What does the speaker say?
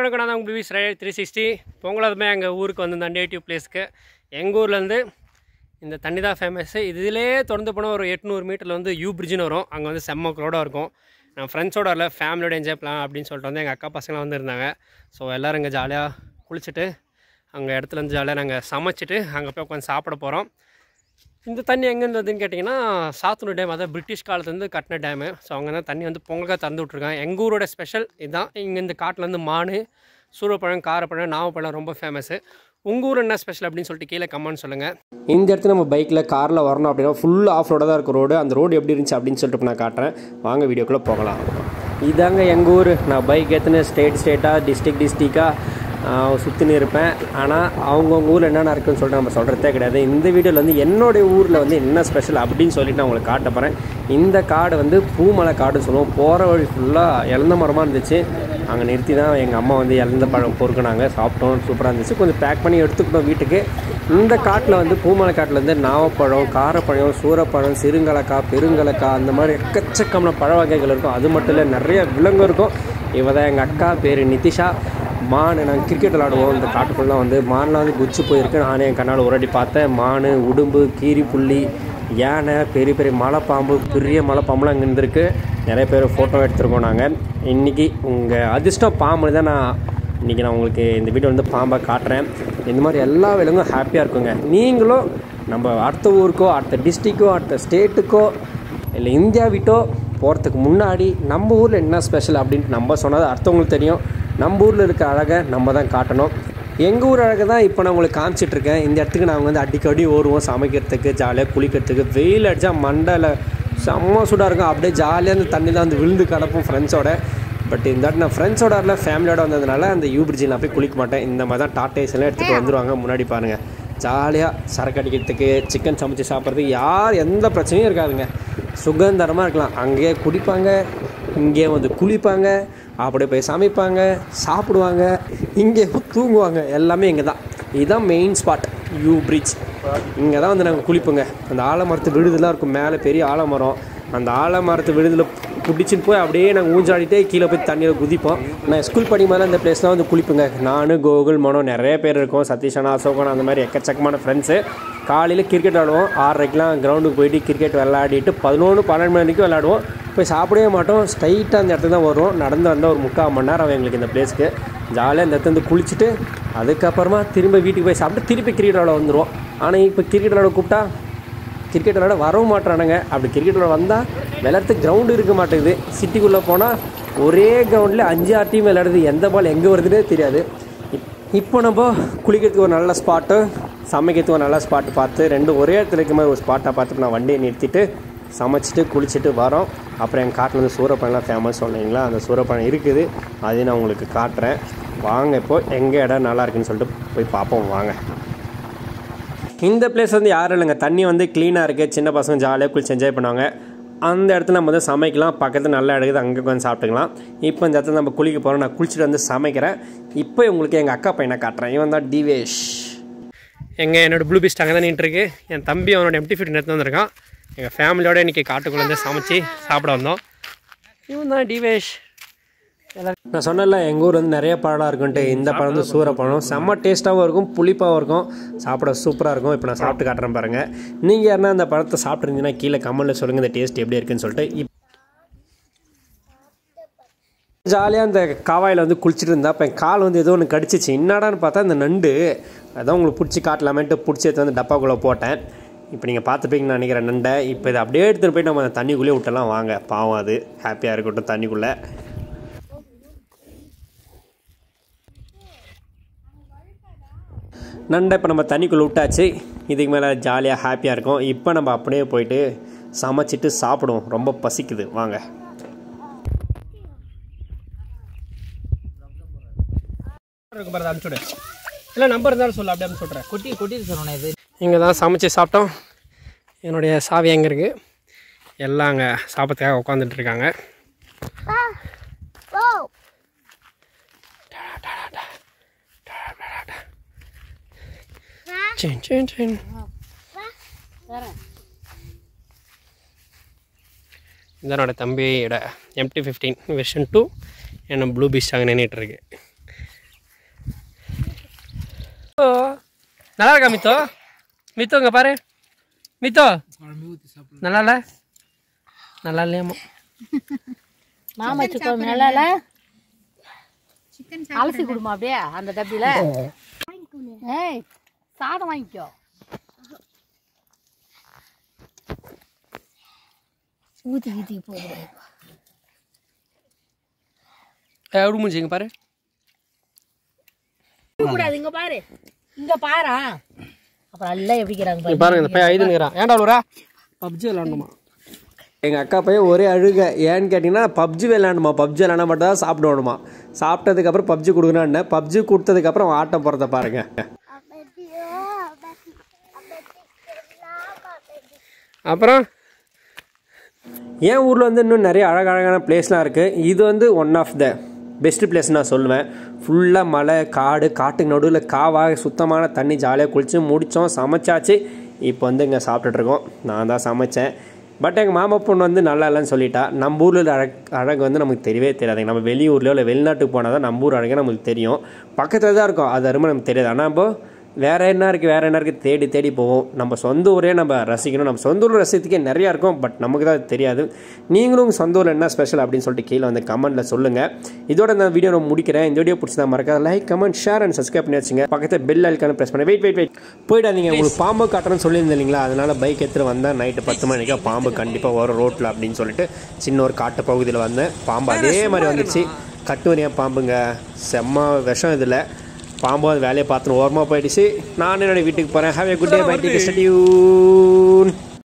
வணக்கம் நான் தான் உங்கள் பிவிஸ் ரைட் த்ரீ சிக்ஸ்டி பொங்கலாதுமே எங்கள் ஊருக்கு வந்திருந்தேன் நேட்டிவ் பிளேஸ்க்கு எங்கள் ஊர்லேருந்து இந்த தண்ணி தான் ஃபேமஸ்ஸு இதிலே தொடர்ந்து போனால் ஒரு எட்நூறு மீட்டரில் வந்து யூ பிரிட்ஜ்னு வரும் அங்கே வந்து செம்ம க்ரௌடாக இருக்கும் நான் ஃப்ரெண்ட்ஸோட வரல ஃபேமிலியோட என்ஜாய் பண்ணலாம் அப்படின்னு சொல்லிட்டு வந்து எங்கள் அக்கா பசங்களாம் வந்திருந்தாங்க ஸோ எல்லோரும் இங்கே ஜாலியாக குளிச்சுட்டு அங்கே இடத்துல இருந்து ஜாலியாக நாங்கள் சமைச்சிட்டு அங்கே போய் உட்காந்து சாப்பிட போகிறோம் இந்த தண்ணி எங்கேருந்து வருதுன்னு கேட்டிங்கன்னா சாத்தனூர் டேம் அதாவது பிரிட்டிஷ் காலத்துலேருந்து கட்டின டேமு ஸோ அங்கே தான் தண்ணி வந்து பொங்கலுக்காக திறந்து விட்ருக்காங்க எங்கள் ஊரோட ஸ்பெஷல் இதுதான் இங்கே இந்த காட்டிலேருந்து மானு சூரப்பழம் காரப்பழம் நாவப்பழம் ரொம்ப ஃபேமஸ்ஸு உங்கள் ஊர் என்ன ஸ்பெஷல் அப்படின்னு சொல்லிட்டு கீழே கமெண்ட் சொல்லுங்கள் இந்த இடத்துல நம்ம பைக்கில் காரில் வரணும் அப்படின்னா ஃபுல் ஆஃப் ரோடாக தான் இருக்கும் ரோடு அந்த ரோடு எப்படி இருந்துச்சு அப்படின்னு சொல்லிட்டு இப்ப நான் காட்டுறேன் வாங்க வீடியோக்குள்ளே போகலாம் இதாங்க எங்கள் ஊர் நான் பைக் எடுத்துன்னு ஸ்டேட் ஸ்டேட்டாக டிஸ்ட்ரிக் டிஸ்ட்ரிக்டாக சுற்றின்னு இருப்பேன் ஆனால் அவங்கவுங்க ஊரில் என்னென்ன இருக்குன்னு சொல்லிட்டு நம்ம சொல்கிறதே கிடையாது இந்த வீடியோவில் வந்து என்னுடைய ஊரில் வந்து என்ன ஸ்பெஷல் அப்படின்னு சொல்லிட்டு நான் உங்களுக்கு காட்ட போகிறேன் இந்த காடு வந்து பூமலை காடுன்னு சொல்லுவோம் போகிற வழி ஃபுல்லாக இழந்த மரமாக இருந்துச்சு அங்கே நிறுத்தி தான் எங்கள் அம்மா வந்து இழந்த பழம் பொறுக்குனாங்க சாப்பிட்டோம் சூப்பராக இருந்துச்சு கொஞ்சம் பேக் பண்ணி எடுத்துக்கிட்டோம் வீட்டுக்கு இந்த காட்டில் வந்து பூமலை காட்டில் வந்து நாவப்பழம் காரப்பழம் சூரப்பழம் சிறுங்கலக்காய் பெருங்கலக்காய் அந்த மாதிரி எக்கச்சக்கமான பழ வகைகள் இருக்கும் அது மட்டும் இல்லை நிறைய விலங்கு இருக்கும் இவ தான் எங்கள் அக்கா பேர் நிதிஷா மான் நாங்கள் கிரிக்கெட் விளாடுவோம் இந்த காட்டுக்குள்ளலாம் வந்து மான்லாம் வந்து குச்சி போயிருக்கு நானே என் கண்ணால் ஒரடி பார்த்தேன் மான் உடும்பு கீரி புள்ளி யானை பெரிய பெரிய மலைப்பாம்பு பெரிய மலைப்பாம்புலாம் இங்கே இருந்திருக்கு நிறைய பேர் ஃபோட்டோ எடுத்திருக்கோம் நாங்கள் இன்றைக்கி உங்கள் அதிர்ஷ்டம் பாம்பு தான் நான் இன்றைக்கி நான் உங்களுக்கு இந்த வீடியோ வந்து பாம்பை காட்டுறேன் இந்த மாதிரி எல்லா விலங்கும் ஹாப்பியாக இருக்குங்க நீங்களும் நம்ம அடுத்த ஊருக்கோ அடுத்த டிஸ்ட்ரிக்கோ அடுத்த ஸ்டேட்டுக்கோ இல்லை இந்தியா விட்டோ போகிறதுக்கு முன்னாடி நம்ம ஊரில் என்ன ஸ்பெஷல் அப்படின்ட்டு நம்ம சொன்னது அடுத்தவங்களுக்கு தெரியும் நம்ம ஊரில் இருக்க அழகை நம்ம தான் காட்டணும் எங்கள் ஊர் அழகை தான் இப்போ நான் உங்களுக்கு காமிச்சிட்ருக்கேன் இந்த இடத்துக்கு நாங்கள் வந்து அடிக்கடி ஓடுவோம் சமைக்கிறதுக்கு ஜாலியாக குளிக்கிறதுக்கு வெயில் அடித்தா மண்டல செம்ம சூடாக இருக்கும் அப்படியே ஜாலியாக அந்த தண்ணியில் வந்து விழுந்து கிடப்போம் ஃப்ரெண்ட்ஸோட பட் இந்த வாட்டி நான் ஃப்ரெண்ட்ஸோட வரல ஃபேமிலியோட வந்ததுனால அந்த யூ பிரிட்ஜில் நான் போய் குளிக்க மாட்டேன் இந்த மாதிரி தான் டாட்டேஸ் எல்லாம் எடுத்துகிட்டு வந்துருவாங்க முன்னாடி பாருங்கள் ஜாலியாக சரக்கு அடிக்கிறதுக்கு சிக்கன் சமைச்சு சாப்பிட்றதுக்கு யார் எந்த பிரச்சனையும் இருக்காதுங்க சுகந்தரமாக இருக்கலாம் அங்கேயே குடிப்பாங்க இங்கேயே வந்து குளிப்பாங்க அப்படியே போய் சமைப்பாங்க சாப்பிடுவாங்க இங்கே தூங்குவாங்க எல்லாமே இங்கே தான் இதுதான் மெயின் ஸ்பாட் யூ பிரிட்ஜ் இங்கே தான் வந்து நாங்கள் குளிப்போங்க அந்த ஆலமரத்து விழுதுலாம் இருக்கும் மேலே பெரிய ஆலமரம் அந்த ஆலமரத்து விழுதில் பிடிச்சிட்டு போய் அப்படியே நாங்கள் ஊஞ்சாடிட்டே கீழே போய் தண்ணியில் குதிப்போம் நான் ஸ்கூல் படிக்கும் போது அந்த பிளேஸ்லாம் வந்து குளிப்புங்க நான் கோகுல் மனோ நிறைய பேர் இருக்கோம் சதீஷனா அசோகன் அந்த மாதிரி எக்கச்சக்கமான ஃப்ரெண்ட்ஸு காலையில் கிரிக்கெட் விளாடுவோம் ஆறரைக்கெலாம் கிரவுண்டுக்கு போயிட்டு கிரிக்கெட் விளையாடிட்டு பதினொன்று பன்னெண்டு மணிக்கு விளையாடுவோம் போய் சாப்பிடவே மாட்டோம் ஸ்ட்ரைட்டாக அந்த இடத்துக்கு தான் வருவோம் நடந்து வந்தால் ஒரு முக்கால் மணி நேரம் ஆகும் எங்களுக்கு இந்த பிளேஸ்க்கு ஜாலியாக இந்த இடத்துல வந்து குளிச்சுட்டு அதுக்கப்புறமா திரும்ப வீட்டுக்கு போய் சாப்பிட்டு திருப்பி கிரிக்கெட் விளாட வந்துடுவோம் ஆனால் இப்போ கிரிக்கெட் விளாட கூப்பிட்டா கிரிக்கெட் விளாட வரவும் மாட்டானுங்க அப்படி கிரிக்கெட் விளாட வந்தால் விளையாடுறதுக்கு கிரவுண்டு இருக்க மாட்டேங்குது சிட்டிக்குள்ளே போனால் ஒரே கிரவுண்டில் அஞ்சு ஆறு டீம் விளையாடுறது எந்த பால் எங்கே வருதுன்னே தெரியாது இப்- இப்போ நம்ம குளிக்கிறதுக்கு ஒரு நல்ல ஸ்பாட்டு சமைக்கிறதுக்கு ஒரு நல்ல ஸ்பாட்டு பார்த்து ரெண்டும் ஒரே இடத்துல இருக்க மாதிரி ஒரு ஸ்பாட்டாக பார்த்து நான் வண்டியை நிறுத்திட்டு சமைச்சிட்டு குளிச்சுட்டு வரோம் அப்புறம் எங்கள் காட்டில் வந்து சூரப்பழம்லாம் ஃபேமஸ் சொன்னீங்களா அந்த சூரப்பழம் இருக்குது அதையும் நான் உங்களுக்கு காட்டுறேன் வாங்க இப்போ எங்கே இடம் நல்லா இருக்குன்னு சொல்லிட்டு போய் பார்ப்போம் வாங்க இந்த பிளேஸ் வந்து யாரும் இல்லைங்க தண்ணி வந்து க்ளீனாக இருக்குது சின்ன பசங்க ஜாலியாக குளிச்சு என்ஜாய் பண்ணுவாங்க அந்த இடத்துல நம்ம வந்து சமைக்கலாம் பக்கத்தில் நல்லா எடுக்குது அங்கே உட்காந்து சாப்பிட்டுக்கலாம் இப்போ இந்த இடத்துல நம்ம குளிக்க போகிறோம் நான் குளிச்சுட்டு வந்து சமைக்கிறேன் இப்போ உங்களுக்கு எங்கள் அக்கா பையனை காட்டுறேன் இவன் தான் டிவேஷ் எங்கள் என்னோட ப்ளூ பீஸ்ட் அங்கே தான் நின்றுருக்கு என் தம்பி அவனோட எம்டி ஃபிட் எடுத்து வந்திருக்கான் எங்கள் ஃபேமிலியோட இன்றைக்கி காட்டுக்குள்ளே வந்து சமைச்சு சாப்பிட வந்தோம் இவன் தான் டிவேஷ் நான் சொன்னல எங்கள் ஊர் வந்து நிறைய பழம் இருக்குன்ட்டு இந்த பழம் வந்து சூரப்பழம் செம்ம டேஸ்ட்டாகவும் இருக்கும் புளிப்பாகவும் இருக்கும் சாப்பிட சூப்பராக இருக்கும் இப்போ நான் சாப்பிட்டு காட்டுறேன் பாருங்கள் நீங்கள் யாருன்னா அந்த பழத்தை சாப்பிட்ருந்தீங்கன்னா கீழே கமெண்ட்டில் சொல்லுங்கள் இந்த டேஸ்ட் எப்படி இருக்குன்னு சொல்லிட்டு இப் ஜாலியாக அந்த காவாயில் வந்து குளிச்சுட்டு இருந்தா இப்போ என் கால் வந்து ஏதோ ஒன்று கடிச்சிச்சு என்னடான்னு பார்த்தா இந்த நண்டு அதான் உங்களுக்கு பிடிச்சி காட்டலாமேன்ட்டு பிடிச்சி எடுத்து வந்து டப்பாக்குள்ளே போட்டேன் இப்போ நீங்கள் பார்த்துப்பீங்கன்னு நினைக்கிறேன் நண்டை இப்போ இதை அப்படியே எடுத்துகிட்டு போய் நம்ம அந்த தண்ணிக்குள்ளேயே விட்டலாம் வாங்க பாவம் அது ஹாப்பியாக இருக்கட்டும் தண்ணிக்குள்ளே நண்டை இப்போ நம்ம தண்ணிக்குள்ளே விட்டாச்சு இதுக்கு மேலே ஜாலியாக ஹாப்பியாக இருக்கும் இப்போ நம்ம அப்படியே போயிட்டு சமைச்சிட்டு சாப்பிடுவோம் ரொம்ப பசிக்குது வாங்க இருக்கு பாரு அனுப்பிச்சுடு இல்லை நம்பர் இருந்தாலும் சொல்லு அப்படியே சொல்கிறேன் கொட்டி கொட்டிட்டு சொன்னேன் இது இங்கே தான் சமைச்சு சாப்பிட்டோம் என்னுடைய சாவி எங்கே இருக்குது எல்லாம் அங்கே சாப்பிட்றதுக்காக உட்காந்துட்டு இருக்காங்க சின் சின் சின் இதான் என்னோட தம்பியோட எம்டி ஃபிஃப்டீன் வெர்ஷன் டூ என்ன ப்ளூ பீச் அங்கே நின்றுட்டு இருக்கு ஓ நல்லா இருக்கா மித்தோ மித்தோ இங்கே பாரு மித்தோ நல்லா இல்லை நல்லா இல்லையாமா மாமா சிக்கன் நல்லா இல்ல அலசி கொடுமா அப்படியே அந்த டப்பில ஏய் சாதம் வாங்கிக்கோ ஊத்தி ஊத்தி போகுது எப்படி முடிஞ்சு இங்கே பாரு கூடாது இங்க பாரு இங்க பாரா அப்புறம் எல்லாம் எப்படிக்கிறாங்க இங்க பாருங்க இந்த பையன் ஐதுங்கிறான் ஏன்டா அழுவுறா பப்ஜி விளாடணுமா எங்கள் அக்கா பையன் ஒரே அழுக ஏன்னு கேட்டிங்கன்னா பப்ஜி விளையாண்டுமா பப்ஜி விளையாட மட்டும் தான் சாப்பிடணுமா சாப்பிட்டதுக்கப்புறம் பப்ஜி கொடுக்குறான்னு பப்ஜி கொடுத்ததுக்கப்புறம் அவன் ஆட்டம் போகிறத பாருங்க அப்புறம் என் ஊரில் வந்து இன்னும் நிறைய அழகழகான பிளேஸ்லாம் இருக்குது இது வந்து one of the best place நான் சொல்லுவேன் ஃபுல்லாக மலை காடு காட்டுக்கு நடுவில் காவாக சுத்தமான தண்ணி ஜாலியாக குளித்து முடித்தோம் சமைச்சாச்சு இப்போ வந்து இங்கே சாப்பிட்டுட்ருக்கோம் நான் தான் சமைச்சேன் பட் எங்கள் மாமா பொண்ணு வந்து நல்லா இல்லைன்னு சொல்லிட்டா நம்ம ஊரில் அழகு அழகு வந்து நமக்கு தெரியவே தெரியாதுங்க நம்ம வெளியூர்லையோ இல்லை வெளிநாட்டுக்கு போனால் தான் நம்ம ஊர் அழகே நமக்கு தெரியும் பக்கத்தில் தான் இருக்கும் அது அருமை நமக்கு தெரியாது ஆனால் இப்போ வேற என்ன இருக்குது வேற என்ன இருக்குது தேடி தேடி போவோம் நம்ம சொந்த ஊரே நம்ம ரசிக்கணும் நம்ம சொந்த ஊர் ரசிக்கிறதுக்கே நிறையா இருக்கும் பட் நமக்கு தான் அது தெரியாது நீங்களும் உங்கள் சொந்த ஊரில் என்ன ஸ்பெஷல் அப்படின்னு சொல்லிட்டு கீழே வந்து கமெண்ட்டில் சொல்லுங்கள் இதோட இந்த வீடியோ நான் முடிக்கிறேன் இந்த வீடியோ பிடிச்சதா மறக்காத like comment share and subscribe பண்ணி வச்சுங்க பக்கத்தில் பெல் ஐக்கான ப்ரெஸ் பண்ணி வெயிட் வெயிட் வெயிட் போயிடாதீங்க உங்களுக்கு பாம்பு காட்டுறேன்னு சொல்லியிருந்தேன் இல்லைங்களா அதனால் பைக் எடுத்துகிட்டு வந்தேன் நைட்டு பத்து மணிக்கு பாம்பு கண்டிப்பாக வரும் ரோட்டில் அப்படின்னு சொல்லிட்டு சின்ன ஒரு காட்டு பகுதியில் வந்தேன் பாம்பு அதே மாதிரி வந்துச்சு கட்டுவரியா பாம்புங்க செம்ம விஷம் இதில் பாம்பு அது வேலையை பார்த்துன்னு ஓரமாக போயிடுச்சு நான் என்னோட வீட்டுக்கு போகிறேன் have a good day bye take ஸ்டடியூன்